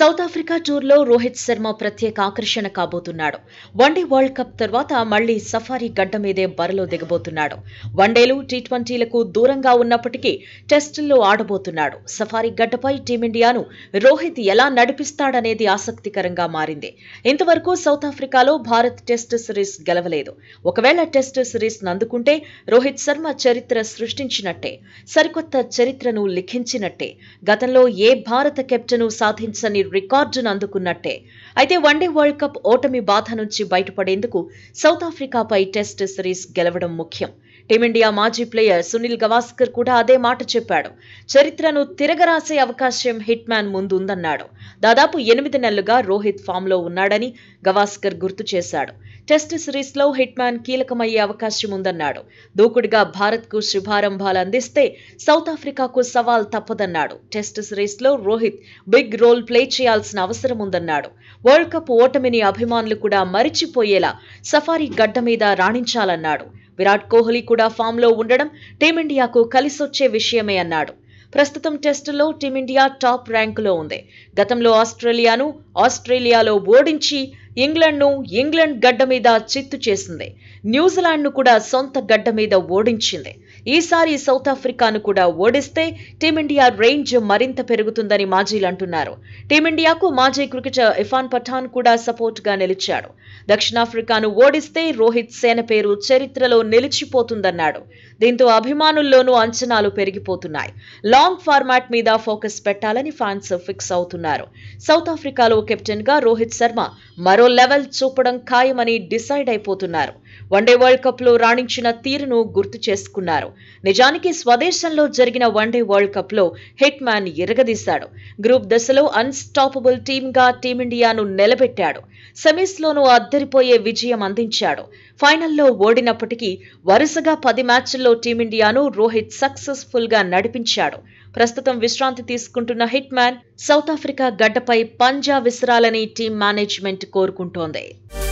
south Africa టూర్లో రోహిత్ శర్మ ప్రత్యేక ఆకర్షణ కాబోతున్నాడు వన్డే వరల్డ్ కప్ తర్వాత మళ్లీ సఫారీ గడ్డ మీదే బరిలో దిగబోతున్నాడు వన్డేలు టీ ట్వంటీలకు దూరంగా ఉన్నప్పటికీ టెస్టుల్లో ఆడబోతున్నాడు సఫారీ గడ్డపై టీమిండియాను రోహిత్ ఎలా నడిపిస్తాడనేది ఆసక్తికరంగా మారింది ఇంతవరకు సౌత్ ఆఫ్రికాలో భారత్ టెస్ట్ సిరీస్ గెలవలేదు ఒకవేళ టెస్ట్ సిరీస్ అందుకుంటే రోహిత్ శర్మ చరిత్ర సృష్టించినట్టే సరికొత్త చరిత్రను లిఖించినట్టే గతంలో ఏ భారత కెప్టెను సాధించని రికార్డును అందుకున్నట్టే అయితే వన్డే వరల్డ్ కప్ ఓటమి బాధ నుంచి బయటపడేందుకు సౌత్ ఆఫ్రికాపై టెస్ట్ సిరీస్ గెలవడం ముఖ్యం టీమిండియా మాజీ ప్లేయర్ సునీల్ గవాస్కర్ కూడా అదే మాట చెప్పాడు చరిత్రను తిరగరాసే అవకాశం హిట్ మ్యాన్ ముందుందన్నాడు దాదాపు ఎనిమిది నెలలుగా రోహిత్ ఫామ్లో ఉన్నాడని గవాస్కర్ గుర్తు చేశాడు టెస్ట్ సిరీస్లో హిట్ మ్యాన్ కీలకమయ్యే అవకాశం ఉందన్నాడు దూకుడుగా భారత్కు శుభారంభాలు అందిస్తే సౌత్ ఆఫ్రికాకు సవాల్ తప్పదన్నాడు టెస్ట్ సిరీస్లో రోహిత్ బిగ్ రోల్ ప్లే చేయాల్సిన అవసరం ఉందన్నాడు వరల్డ్ కప్ ఓటమిని అభిమానులు కూడా మరిచిపోయేలా సఫారీ గడ్డ మీద రాణించాలన్నాడు విరాట్ కోహ్లీ కూడా ఫామ్లో ఉండడం టీమిండియాకు కలిసొచ్చే విషయమే అన్నాడు ప్రస్తుతం టెస్టులో టీమిండియా టాప్ ర్యాంకులో ఉంది గతంలో ఆస్ట్రేలియాను ఆస్ట్రేలియాలో ఓడించి ఇంగ్లాండ్ను ఇంగ్లాండ్ గడ్డ మీద చిత్తు చేసింది న్యూజిలాండ్ను కూడా సొంత గడ్డ మీద ఓడించింది ఈసారి సౌత్ ఆఫ్రికాను కూడా ఓడిస్తే టీమిండియా రేంజ్ మరింత పెరుగుతుందని మాజీలు అంటున్నారు టీమిండియాకు మాజీ క్రికెటర్ ఇఫాన్ పఠాన్ కూడా సపోర్ట్ గా నిలిచాడు దక్షిణాఫ్రికాను ఓడిస్తే రోహిత్ సేన పేరు చరిత్రలో నిలిచిపోతుందన్నాడు దీంతో అభిమానుల్లోనూ అంచనాలు పెరిగిపోతున్నాయి లాంగ్ ఫార్మాట్ మీద ఫోకస్ పెట్టాలని ఫ్యాన్స్ ఫిక్స్ అవుతున్నారు సౌత్ ఆఫ్రికాలో కెప్టెన్ గా రోహిత్ శర్మ మరో లెవెల్ చూపడం ఖాయమని డిసైడ్ అయిపోతున్నారు వన్డే వరల్డ్ కప్ లో రాణించిన తీరును గుర్తు చేసుకున్నారు నిజానికి స్వదేశంలో జరిగిన వన్డే వరల్డ్ కప్ లో హిట్ మ్యాన్ ఎరగదీశాడు గ్రూప్ దశలో అన్స్టాపబుల్ టీమ్ గా టీమిండియాను నిలబెట్టాడు సెమీస్ లోనూ అద్దరిపోయే విజయం అందించాడు ఫైనల్లో ఓడినప్పటికీ వరుసగా పది మ్యాచ్ల్లో టీమిండియాను రోహిత్ సక్సెస్ఫుల్ గా నడిపించాడు ప్రస్తుతం విశ్రాంతి తీసుకుంటున్న హిట్ మ్యాన్ సౌత్ ఆఫ్రికా గడ్డపై పంజా విసరాలని టీం మేనేజ్మెంట్ కోరుకుంటోంది